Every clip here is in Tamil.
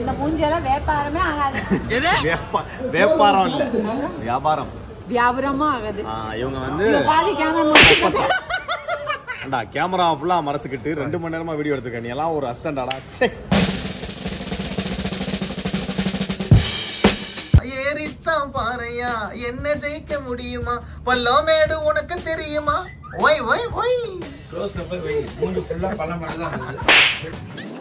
இந்த மூஞ்சியெல்லாம் வியாபாரமே ஆகாது வேப்பா வேப்பாரம் இல்ல வியாபாரம் வியாபாரமா ஆகாது ஆ, இவங்க வந்து பாதி கேமரா முடிச்சு ஏண்டா கேமரா ஃபுல்லா மறைச்சுக்கிட்டு ரெண்டு மணி நேரமா வீடியோ எடுத்துக்க நீ எல்லாம் ஒரு அசிஸ்டண்டாடா சே ஏறித்தான் பாறையா என்ன ஜெயிக்க முடியுமா பல்லோமேடு உனக்கு தெரியுமா ஒய் ஒய் ஒய் க்ளோஸ்ல போய் வை மூஞ்சி ஃபுல்லா பழம் மட்டும் தான் வருது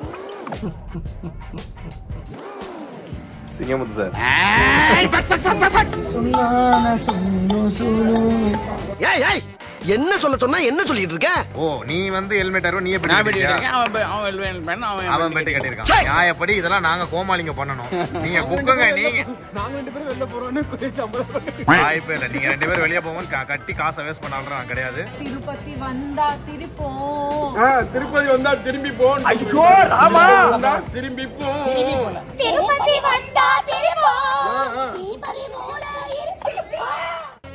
சிங்கமுத்து சார் ஏய் ஏய் என்ன சொல்ல சொன்னா என்ன சொல்லிட்டு இருக்க ஓ நீ வந்து ஹெல்மெட் அருவ நீ எப்படி கட்டிருக்கியா? அவன் பெட்டு கட்டியிருக்கான் நியாயப்படி இதெல்லாம் நாங்க கோமாளிங்க பண்ணணும் நீங்க குக்குங்க நீங்க நாங்க ரெண்டு பேரும் வெளில போறோம்னு வாய்ப்பே இல்ல நீங்க ரெண்டு பேரும் வெளிய போவோம் கட்டி காசை வேஸ்ட் பண்ணாலும் நான் கிடையாது திருப்பதி வந்தா திருப்போம் திருப்பதி வந்தா திரும்பி போன் வந்தா திரும்பி போ திருப்பதி வந்தா திருப்போம் தீபரி போல இருப்போம்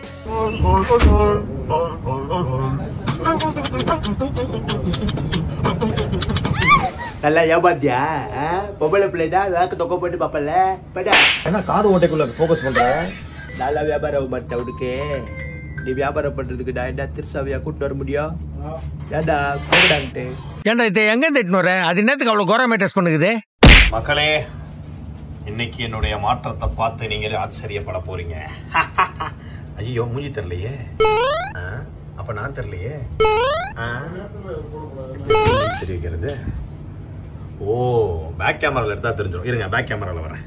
நல்லா ஏமாத்தியா பொம்பளை பிள்ளைடா அதாக்கு தொக்க போட்டு பாப்பல படா என்ன காது ஓட்டைக்குள்ள ஃபோக்கஸ் பண்ற நல்லா வியாபாரம் மாட்டேன் உனக்கு நீ வியாபாரம் பண்றதுக்கு நான் என்ன திருசாவியா கூட்டு வர முடியும் ஏண்டா கூடான்ட்டு ஏன்டா இதை எங்க திட்டு வர அது என்னத்துக்கு அவ்வளவு கோரமே டெஸ்ட் பண்ணுக்குது மக்களே இன்னைக்கு என்னுடைய மாற்றத்தை பார்த்து நீங்களே ஆச்சரியப்பட போறீங்க ஐயோ மூஞ்சி தெரியலையே ஆ, அப்ப நான் தெரியலையே ஆ, எப்படி தெரிவிக்கிறது ஓ பேக் கேமரால எடுத்தா தெரிஞ்சிடும் இருங்க பேக் கேமரால வரேன்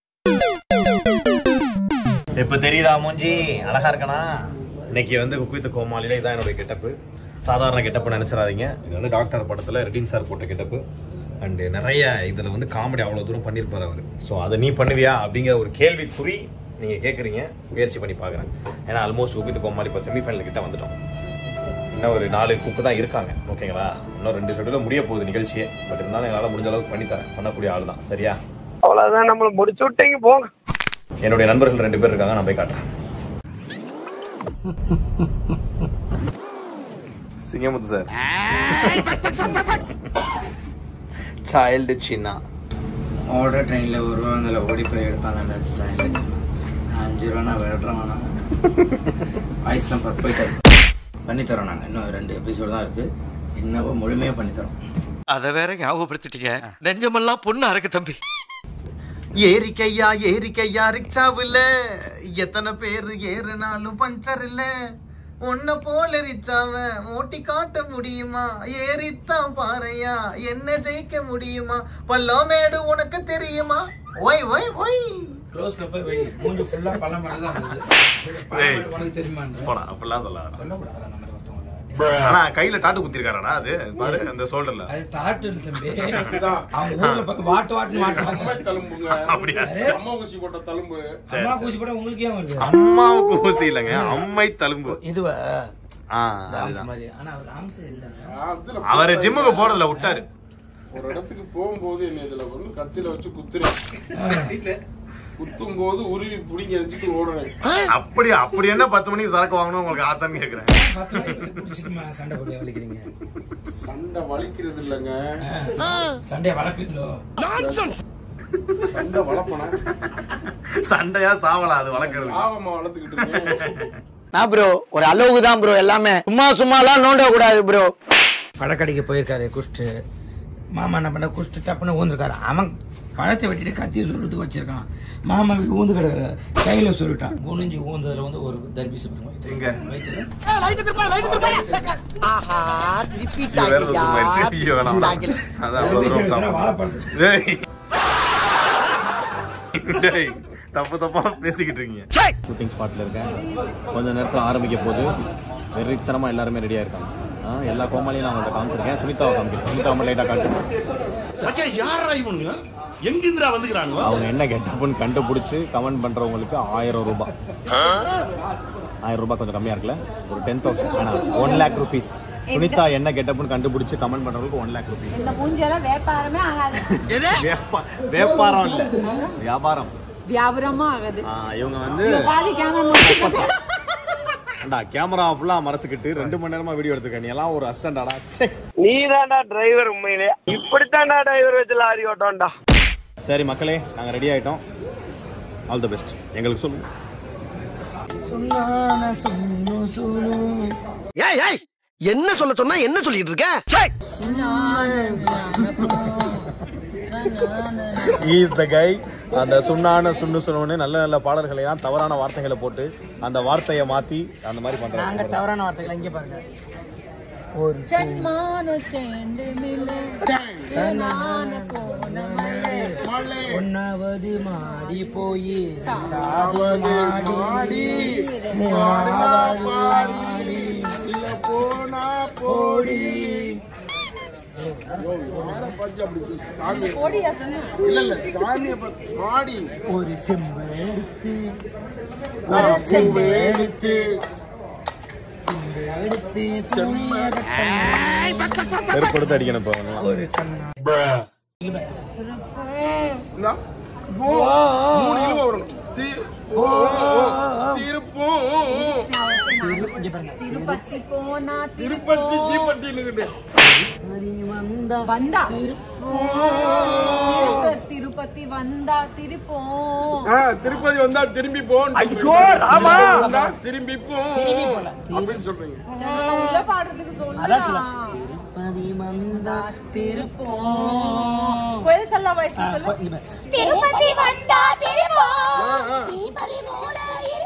இப்ப தெரியுதா மூஞ்சி அழகா இருக்கனா இன்னைக்கு வந்து குக்வித் கோமாளில இதான் என்னுடைய கெட்டப்பு சாதாரண கெட்டப்பு நினைச்சிடாதீங்க இது வந்து டாக்டர் படத்துல ரெட்டின் சார் போட்ட கெட்டப்பு அண்ட் நிறைய இதுல வந்து காமெடி அவ்வளவு தூரம் பண்ணியிருப்பாரு அவர் ஸோ அதை நீ பண்ணுவியா அப்படிங்கிற ஒரு கேள்விக்குறி நீங்க கேட்குறீங்க முயற்சி பண்ணி பார்க்குறேன் ஏன்னா ஆல்மோஸ்ட் குக்வித் கோமாளி இப்போ செமிஃபைனல் கிட்ட வந்துட்டோம் இன்னும் ஒரு நாலு குக்கு தான் இருக்காங்க ஓகேங்களா இன்னும் ரெண்டு ஷெட்யூலில் முடிய போகுது நிகழ்ச்சியே பட் இருந்தாலும் என்னால் முடிஞ்ச அளவுக்கு பண்ணித்தரேன் பண்ணக்கூடிய ஆள் தான் சரியா அவ்வளவுதான் நம்மள முடிச்சு விட்டீங்க போங்க என்னுடைய நண்பர்கள் ரெண்டு பேர் இருக்காங்க நான் போய் காட்டுறேன் சிங்கமுத்து சார் சைல்டு சின்னா ஓடுற ட்ரெயினில் ஒரு ரூபா அதில் ஓடி போய் எடுப்பாங்க ஸ்டைலில் அஞ்சு ரூபா நான் விடுறோம் வேணாம் வாய்ஸ்லாம் பர் போயிட்டு பண்ணி தரோம் நாங்கள் இன்னும் ரெண்டு எபிசோடு தான் இருக்குது என்னவோ முழுமையாக பண்ணி தரோம் அத வேற ஞாபகப்படுத்திட்டீங்க நெஞ்சமெல்லாம் பொண்ணு அறக்கு தம்பி ஏரிக்கையா ஏரிக்கையா ரிக்ஷாவில் எத்தனை பேர் ஏறுனாலும் பஞ்சர் இல்ல உன்னை போல ரிச்சாவ ஓட்டி காட்ட முடியுமா ஏறித்தான் பாறையா என்ன ஜெயிக்க முடியுமா பல்லோமேடு உனக்கு தெரியுமா ஒய் ஒய் ஒய் க்ளோஸில் போய் வை மூஞ்சி ஃபுல்லாக பழம் மட்டும் தான் வருது ஏய். உனக்கு தெரியுமான்ற போடா அப்படிலாம் சொல்லாத சொல்லக்கூடாது அந்த மாதிரி ஒருத்தவங்கள ஆனா கையில டாட்டு குத்திருக்காரடா அது பாரு அந்த ஷோல்டர்ல அது தாட்டு இல்லை தம்பி அவங்க ஊர்ல பக்கம் வாட்டு வாட்டு மாட்டுவாங்க தழும்புங்க அப்படியா அம்மா ஊசி போட்ட தழும்பு அம்மா பூசி போட உங்களுக்கு ஏன் வருது அம்மாவுக்கு ஊசி இல்லைங்க அம்மை தழும்பு இதுவா ஆ, ராம்ஸ் அதுதான். மாதிரி ஆனா அவர் ராம்ஸ் இல்ல அதுல அவரு ஜிம்முக்கு போறதுல விட்டாரு ஒரு இடத்துக்கு போகும்போது என்ன இதுல வந்து கத்தில வச்சு குத்துறேன் குத்தும் போது உருவி புடிங்க வச்சுட்டு ஓடுறேன் அப்படி அப்படி என்ன பத்து மணிக்கு சரக்கு வாங்கணும் உங்களுக்கு ஆசான்னு கேக்குறேன் பத்து மணிக்கு குடிச்சிட்டு சண்டை போட்டு வலிக்கிறீங்க சண்டை வலிக்கிறது இல்லைங்க சண்டையை வளர்ப்பீங்களோ சண்டை வளர்ப்பன சண்டையா சாவலா அது வளர்க்கறது ஆவமா வளர்த்துக்கிட்டு இருக்கேன் நான் ப்ரோ ஒரு அளவுக்கு தான் ப்ரோ எல்லாமே சும்மா சும்மாலாம் நோண்ட கூடாது ப்ரோ பழக்கடைக்கு போயிருக்காரு குஷ்டு மாமா என்ன பண்ண குஷ்டு டப்புன்னு ஊந்துருக்காரு அவன் பழத்தை வெட்டிட்டு கத்தியை சொல்றதுக்கு வச்சிருக்கான் மாமா இப்படி ஊந்து கிடக்குற கையில சொல்லிட்டான் குனிஞ்சு ஊந்ததுல வந்து ஒரு தர்பீஸ் எங்க? வயிற்றுல ஆஹா திருப்பி இது வேற ஒரு சும்மா ஆயிடுச்சு. ஐயோ, வேணாம், வேணாம். அதான் அவ்வளவு தர்பீஸ் தூரம் எடுத்துனா காணும். வாழைப்பழத்து டேய். டேய், தப்பு தப்பா பேசிக்கிட்டு இருக்கீங்க ஷூட்டிங் ஸ்பாட்ல இருக்கேன் கொஞ்ச நேரத்துல ஆரம்பிக்க போது வெறித்தனமா எல்லாருமே ரெடியா இருக்காங்க ஆ, எல்லா கோமாளியும் நான் உங்கள்கிட்ட காமிச்சிருக்கேன் சுனிதாவை காமிக்கிறேன் சுனிதாவை லைட்டா காட்டு யாரா இவனுங்க எங்கிந்திரா வந்துக்கிறானுங்க அவங்க என்ன கெட்டப்புன்னு கண்டுபிடிச்சு கமெண்ட் பண்றவங்களுக்கு ஆயிரம் ரூபாய் ஆயிரம் ரூபாய் கொஞ்சம் கம்மியா இருக்குல்ல ஒரு டென் தௌசண்ட் வேணாம் ஒன் லேக் ருபீஸ் சுனிதா என்ன கெட்டப்புன்னு கண்டுபிடிச்சு கமெண்ட் பண்றவங்களுக்கு ஒன் லேக் ருபீஸ் இந்த மூஞ்சியெல்லாம் வியாபாரமே ஆகாது வியாபாரம் இல்ல வியாபாரம் வியாபாரமா ஆகாது ஆ, இவங்க வந்து பாதி கேமரா முடிச்சு ஏண்டா கேமரா ஃபுல்லா மறைச்சுக்கிட்டு ரெண்டு மணி நேரமா வீடியோ எடுத்துக்க நீ எல்லாம் ஒரு அசிஸ்டண்டாடா ச்சே நீ தான்டா டிரைவர் உண்மையிலே இப்படித்தான்டா டிரைவர் வச்சு லாரி ஓட்டோம்டா சரி மக்களே நாங்கள் ரெடி ஆயிட்டோம் ஆல் தி பெஸ்ட் எங்களுக்கு சொல்லுங்க ஏய் ஏய் என்ன சொல்ல சொன்னா என்ன சொல்லிட்டு இருக்க இஸ் த கை அந்த சுண்ணான சுண்ணு சுண்ணு நல்ல நல்ல பாடல்களை எல்லாம் தவறான வார்த்தைகளை போட்டு அந்த வார்த்தையை மாத்தி அந்த மாதிரி நாங்க பண்றாங்க தவறான வார்த்தைகளை இங்கே பாருங்க ஜன்மான சேண்டு மில்லே நான போன மலை ஒன்னாவது மாடி போய் மாடி மாடி மாடி இல்ல போனா போடி ஐயோ, யாரை பார்த்து அப்படி பேசு? சாமி போடியா சொன்ன இல்ல இல்ல சாமியை பார்த்து மாடி ஒரு செம்பு எடுத்து ஒரு செம்பு எடுத்து செம்பு எடுத்து பெருப்படுத்த அடிக்கணும் இப்போ ஒரு கண்ணா இந்தா. போ. மூணு இழுவ வரணும் தி- ஓ, ஓ, ஓ. திருப்பம் இங்க பாருங்க திருப்பதி போனா திருப்பதி தீப்பத்தி வந்தா வந்தா திருப்ப- திருப்பதி வந்தா திருப்போம் திருப்பதி வந்தா திரும்பி போன்னு வந்தா திரும்பி போ அப்படின்னு சொல்றீங்க சரி, நான் உள்ள பாடுறதுக்கு சொல்லலாம் திருப்பதி வந்தா திருப்போம் கோயில் சல்லா வயசு சொல்லு திருப்பதி வந்தா திருப்போம் தீபரி மூல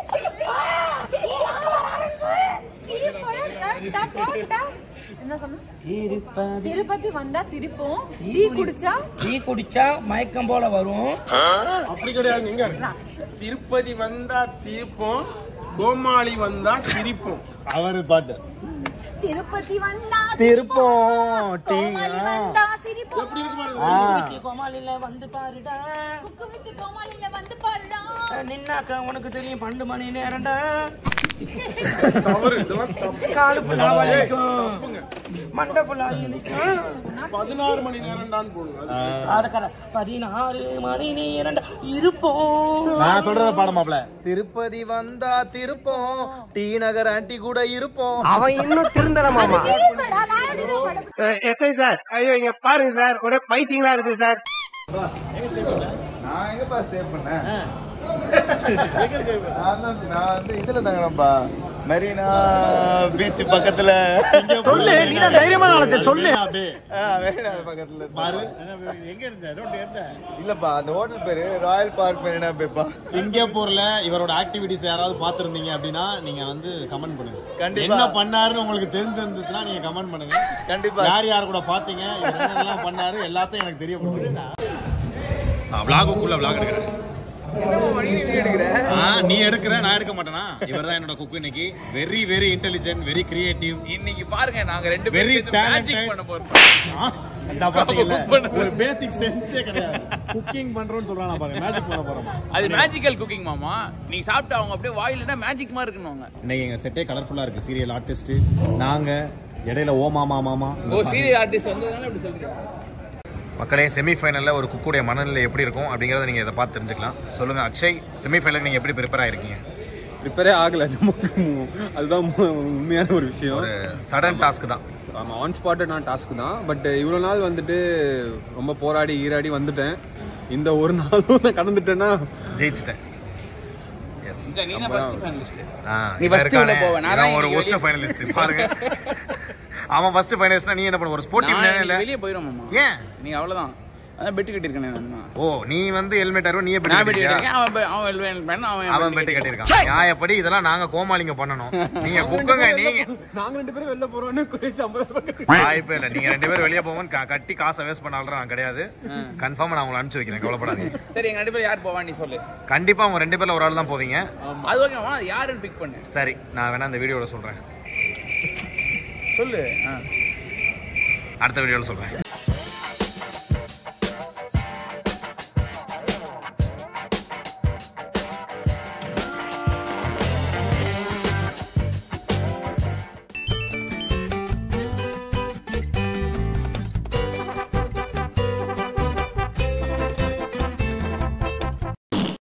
என்ன சொன்ன திருப்பதி திருப்பதி வந்தா திருப்போம் டீ குடிச்சா டீ குடிச்சா மயக்கம் போல வரும் அப்படி கிடையாது எங்க திருப்பதி வந்தா திருப்போம் கோமாளி வந்தா சிரிப்போம் அவரு பாட்டு திருப்பதி வந்தா திருப்போம் டீ கோமாளி வந்தா சிரிப்போம் கோமாளில வந்து பாருடா குக்கு வித்து கோமாளில வந்து பாருடா நின்னாக்கா உனக்கு தெரியும் பன்னெண்டு மணி நேரம்டா தவறு இதெல்லாம் தப்பு காலு ஃபுல்லா வலிக்கும் மண்டை ஃபுல்லா இனிக்கும் பதினாறு மணி நேரம் தான் போடுங்க அது அதுக்கார பதினாறு மணி நேரம்டா இருப்போம் நான் சொல்றத பாடமாப்ல திருப்பதி வந்தா திருப்போம் டி நகர் ஆண்டி கூட இருப்போம் அவன் இன்னும் திருந்தல மாமா திருப்படா நான் எப்படி பாட எஸ்ஐ சார் ஐயோ இங்க பாருங்க சார் ஒரே பைத்தியங்களா இருக்கு சார் நான் எங்கப்பா ஸ்டே பண்ணேன் நான் தான் நான் வந்து இதுல தங்குறேன்ப்பா மெரினா பீச் பக்கத்துல சொல்லு நீ தான் தைரியமா நாளைக்கு சொல்லு ஆ, மெரினா பக்கத்துல பாரு எங்க இருந்த ரோட்ல இருந்த இல்லப்பா அந்த ஹோட்டல் பேரு ராயல் பார்க் மெரினா பேப்பா சிங்கப்பூர்ல இவரோட ஆக்டிவிட்டிஸ் யாராவது பாத்துருந்தீங்க அப்படின்னா நீங்க வந்து கமெண்ட் பண்ணுங்க கண்டிப்பா. என்ன பண்ணாருன்னு உங்களுக்கு தெரிஞ்சிருந்துச்சுன்னா நீங்க கமெண்ட் பண்ணுங்க கண்டிப்பா யார் யார் கூட பாத்தீங்க இவர் என்னெல்லாம் பண்ணாரு எல்லாத்தையும் எனக்கு தெரியப்படுத்துங்க விளாகுக்குள்ள விளாக் எடுக்கிறேன் ஆ, நீ எடுக்கிற நான் எடுக்க மாட்டேனா இவர் தான் என்னோட குக்கு இன்னைக்கு very very intelligent very creative இன்னைக்கு பாருங்க நாங்க ரெண்டு Very பேரும் talented. மேஜிக் பண்ண போறோம் பாத்தீங்கல்ல ஒரு பேசிக் சென்ஸே கிடையாது குக்கிங் பண்றோம்னு சொல்றாங்க பாருங்க மேஜிக் பண்ண போறோம் அது மேஜிக்கல் குக்கிங் மாமா நீங்க சாப்பிட்டு அவங்க அப்படியே வாயிலனா மேஜிக் மாதிரி இருக்கணுங்க இன்னைக்கு எங்க செட்டே கலர்ஃபுல்லா இருக்கு சீரியல் ஆர்டிஸ்ட் நாங்க இடையில ஓ மாமா மாமா ஓ சீரியல் ஆர்டிஸ்ட் வந்ததுனால அப்படி சொல்றீங்க மக்களே செமிஃபைனலில் ஒரு குக்குடைய மனநிலை எப்படி இருக்கும் அப்படிங்கிறத நீங்கள் இதை பார்த்து தெரிஞ்சுக்கலாம் சொல்லுங்கள் அக்ஷய் செமிஃபைனலுக்கு நீங்கள் எப்படி ப்ரிப்பேர் ஆகிருக்கீங்க ப்ரிப்பேரே ஆகல நமக்கு அதுதான் மு- உண்மையான ஒரு விஷயம் ஒரு சடன் டாஸ்க் தான் ஆமாம் ஆன் ஸ்பாட்டட் நான் டாஸ்க் தான் பட் இவ்வளோ நாள் வந்துட்டு ரொம்ப போராடி ஈராடி வந்துட்டேன் இந்த ஒரு நாளும் நான் கடந்துட்டேன்னா ஜெயிச்சிட்டேன் எஸ் இந்த நீ தான் ஃபர்ஸ்ட் ஃபைனலிஸ்ட் ஆ, நீ இவன் first உள்ள இருக்கானே, போவ. நான் இவன் தான் ஒரு இன்னைக்கு ஒஸ்ட் வெளியே- ஃபைனலிஸ்ட் பாருங்க அவன் ஃபர்ஸ்ட் ஃபைனலிஸ்ட்னா நீ என்ன பண்ண ஒரு ஸ்போர்ட்டிவ் நான் இல்ல இன்னைக்கு வெளியே போயிரும் மாமா ஏன் நீ அவ்வளவுதான் அதான் பெட்டு கட்டிருக்கேன் நான் ஓ நீ வந்து ஹெல்மெட் அருவ நீயே நான் பெட்டி பெட்டு கட்டிருக்கியா கட்டிருக்கேன் அவன் பெ- அவன் எழுவேன் பண்ண அவன் அவன் பெட்டி கட்டியிருக்கான் நியாயப்படி இதெல்லாம் நாங்க கோமாளிங்க பண்ணணும் நீங்க குக்குங்க நீங்க நாங்க ரெண்டு பேரும் வெளில போறோம்னு குறைச்சி ஐம்பது பக்கத்து வாய்ப்பே இல்லை நீங்க ரெண்டு பேரும் வெளியே போவோம் கட்டி காசை வேஸ்ட் பண்ணாலும் நான் கிடையாது கன்ஃபார்ம் நான் உங்களை அனுப்பிச்சு வைக்கிறேன் கவலைப்படாதீங்க சரி எங்க ரெண்டு பேரும் யார் போவா நீ சொல்லு கண்டிப்பா அவங்க ரெண்டு பேர்ல ஒரு ஆள் தான் போவீங்க அது ஓகேவா யாருன்னு பிக் பண்ணு சரி நான் வேணா இந்த வீடியோல சொல்றேன் சொல்லு ஆ. அடுத்த வீடியோல சொல்றேன்